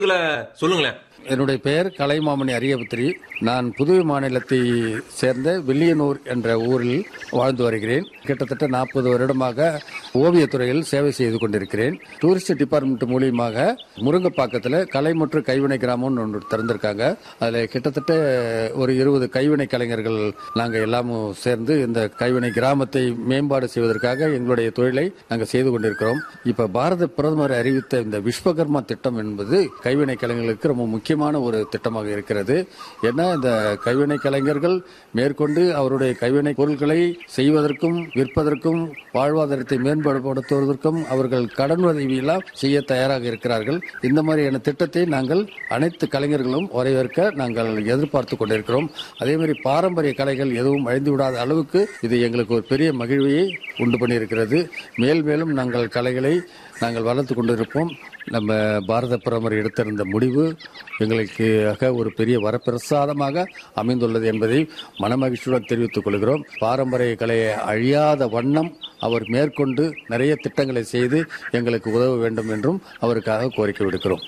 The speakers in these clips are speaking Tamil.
இதுல சொல்லுங்களேன் என்னுடைய பெயர் கலைமாமணி அரியபுத்திரி நான் புதுவை மாநிலத்தை சேர்ந்த வில்லியனூர் என்ற ஊரில் வாழ்ந்து வருகிறேன் கிட்டத்தட்ட நாற்பது வருடமாக ஓவியத்துறையில் சேவை செய்து கொண்டிருக்கிறேன் டூரிஸ்ட் டிபார்ட்மெண்ட் மூலியமாக முருங்கப்பாக்கத்தில் கலை மற்றும் கைவினை கிராமம்னு ஒன்று திறந்திருக்காங்க அதில் கிட்டத்தட்ட ஒரு இருபது கைவினை கலைஞர்கள் நாங்கள் எல்லாமும் சேர்ந்து இந்த கைவினை கிராமத்தை மேம்பாடு செய்வதற்காக எங்களுடைய தொழிலை நாங்கள் செய்து கொண்டிருக்கிறோம் இப்ப பாரத பிரதமர் அறிவித்த இந்த விஸ்வகர்மா திட்டம் என்பது கைவினை கலைஞர்களுக்கு ரொம்ப முக்கியமான ஒரு திட்டமாக இருக்கிறது ஏன்னா இந்த கைவினை கலைஞர்கள் மேற்கொண்டு அவருடைய கைவினை பொருட்களை செய்வதற்கும் விற்பதற்கும் வாழ்வாதாரத்தை மேம்படுத்துவதற்கும் அவர்கள் கடன் உதவியெல்லாம் செய்ய தயாராக இருக்கிறார்கள் இந்த மாதிரியான திட்டத்தை நாங்கள் அனைத்து கலைஞர்களும் வரவேற்க நாங்கள் எதிர்பார்த்து கொண்டிருக்கிறோம் அதே மாதிரி பாரம்பரிய கலைகள் எதுவும் அழிந்து விடாத அளவுக்கு இது எங்களுக்கு ஒரு பெரிய மகிழ்வையை உண்டு பண்ணியிருக்கிறது மேல் மேலும் நாங்கள் கலைகளை நாங்கள் வளர்த்து கொண்டிருப்போம் நம்ம பாரத பிரதமர் எடுத்திருந்த முடிவு எங்களுக்கு ஆக ஒரு பெரிய வரப்பிரசாதமாக அமைந்துள்ளது என்பதை மனமகிழ்ச்சியுடன் தெரிவித்துக் கொள்கிறோம் பாரம்பரிய கலையை அழியாத வண்ணம் அவர் மேற்கொண்டு நிறைய திட்டங்களை செய்து எங்களுக்கு உதவ வேண்டும் என்றும் அவருக்காக கோரிக்கை விடுக்கிறோம்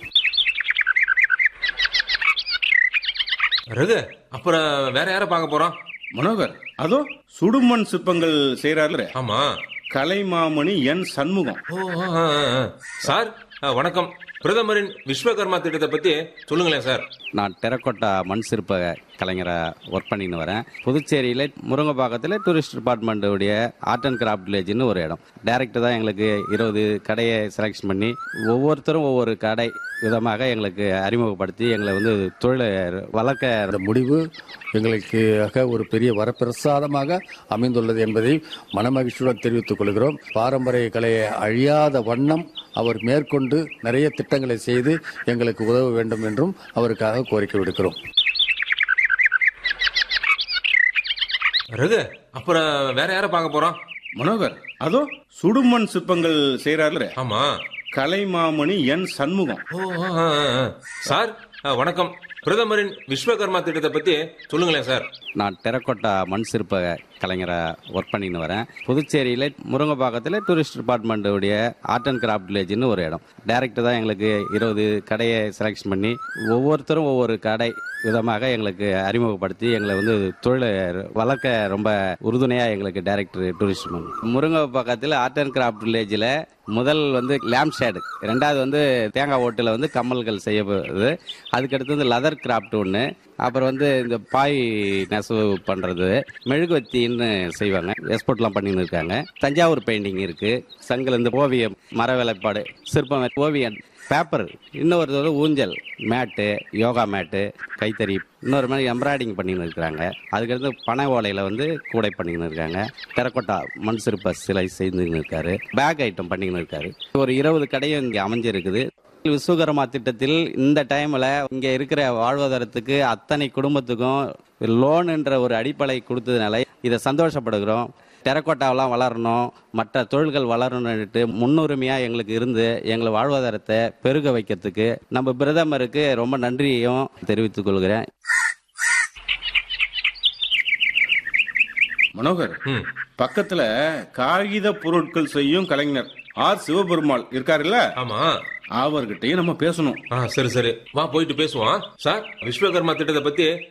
ரகு அப்புறம் வேற யார பார்க்க போறோம் மனோகர் அதோ சுடுமண் சிற்பங்கள் செய்யறாரு ஆமா கலைமாமணி என் சண்முகம் ஓ ஆ, ஆ, ஆ. சார் ஆ, வணக்கம் பிரதமரின் விஸ்வகர்மா திட்டத்தை பத்தி சொல்லுங்களேன் சார் நான் டெரக்கோட்டா மண் சிற்ப கலைஞரை ஒர்க் பண்ணின்னு வரேன் புதுச்சேரியில் முருங்கப்பாக்கத்தில் டூரிஸ்ட் டிபார்ட்மெண்ட்டுடைய ஆர்ட் அண்ட் கிராஃப்ட் வில்லேஜ்னு ஒரு இடம் டைரக்டர் தான் எங்களுக்கு இருபது கடையை செலக்ஷன் பண்ணி ஒவ்வொருத்தரும் ஒவ்வொரு கடை விதமாக எங்களுக்கு அறிமுகப்படுத்தி எங்களை வந்து தொழிலை வளர்க்க அந்த முடிவு எங்களுக்கு ஆக ஒரு பெரிய வரப்பிரசாதமாக அமைந்துள்ளது என்பதை மனமகிழ்ச்சியுடன் தெரிவித்துக் கொள்கிறோம் பாரம்பரிய கலையை அழியாத வண்ணம் அவர் மேற்கொண்டு நிறைய திட்டங்களை செய்து எங்களுக்கு உதவ வேண்டும் என்றும் அவருக்காக கோரிக்கை விடுக்கிறோம் ரகு அப்புறம் வேற யார பார்க்க போறோம் மனோகர் அதோ சுடுமண் சிற்பங்கள் செய்யறாரு ஆமா கலைமாமணி என் சண்முகம் ஓ ஆ, ஆ, ஆ. சார் ஆ, வணக்கம் பிரதமரின் விஸ்வகர்மா திட்டத்தை பத்தி சொல்லுங்களேன் சார் நான் டெரக்கோட்டா மண் சிற்ப கலைஞரை ஒர்க் பண்ணின்னு வரேன் புதுச்சேரியில் முருங்கப்பாக்கத்தில் டூரிஸ்ட் டிபார்ட்மெண்ட்டுடைய ஆர்ட் அண்ட் கிராஃப்ட் வில்லேஜ்னு ஒரு இடம் டைரக்டர் தான் எங்களுக்கு இருபது கடையை செலக்ஷன் பண்ணி ஒவ்வொருத்தரும் ஒவ்வொரு கடை விதமாக எங்களுக்கு அறிமுகப்படுத்தி எங்களை வந்து தொழிலை வளர்க்க ரொம்ப உறுதுணையாக எங்களுக்கு டைரக்டர் டூரிஸ்ட் முருங்கப்பாக்கத்தில் ஆர்ட் அண்ட் கிராஃப்ட் வில்லேஜில் முதல் வந்து லேம்ப் ஷேடு ரெண்டாவது வந்து தேங்காய் ஓட்டில் வந்து கம்மல்கள் செய்யப்படுது அதுக்கடுத்து வந்து லெதர் கிராஃப்ட் ஒன்று அப்புறம் வந்து இந்த பாய் நெசவு பண்ணுறது மெழுகுவத்தின்னு செய்வாங்க எக்ஸ்போர்ட்லாம் பண்ணின்னு இருக்காங்க தஞ்சாவூர் பெயிண்டிங் இருக்குது சங்கில் இந்த ஓவியம் மர வேலைப்பாடு சிற்பம் ஓவியம் பேப்பர் இன்னொரு வந்து ஊஞ்சல் மேட்டு யோகா மேட்டு கைத்தறி இன்னொரு மாதிரி எம்ப்ராய்டிங் பண்ணின்னு இருக்கிறாங்க அதுக்கடுத்து பனை ஓலையில் வந்து கூடை பண்ணின்னு இருக்காங்க டெரக்கோட்டா மண் சிற்ப சிலை செய்துன்னு இருக்காரு பேக் ஐட்டம் பண்ணின்னு இருக்காரு ஒரு இருபது கடையும் இங்கே அமைஞ்சிருக்குது விஸ்வகர்மா திட்டத்தில் இந்த டைம்ல இங்க இருக்கிற வாழ்வாதாரத்துக்கு அத்தனை குடும்பத்துக்கும் லோன் என்ற ஒரு அடிப்படை கொடுத்ததுனால இதை சந்தோஷப்படுகிறோம் டெரக்கோட்டாவெல்லாம் வளரணும் மற்ற தொழில்கள் வளரணும்னுட்டு முன்னுரிமையா எங்களுக்கு இருந்து எங்களை வாழ்வாதாரத்தை பெருக வைக்கிறதுக்கு நம்ம பிரதமருக்கு ரொம்ப நன்றியையும் தெரிவித்துக் கொள்கிறேன் மனோகர் ம் பக்கத்துல காகித பொருட்கள் செய்யும் கலைஞர் ஆர் சிவபெருமாள் இருக்காருல்ல ஆமா அவர்கிட்டயும் நம்ம பேசணும் ஆ சரி சரி வா போயிட்டு பேசுவோம் சார் விஸ்வகர்மா திட்டத்தை பத்தி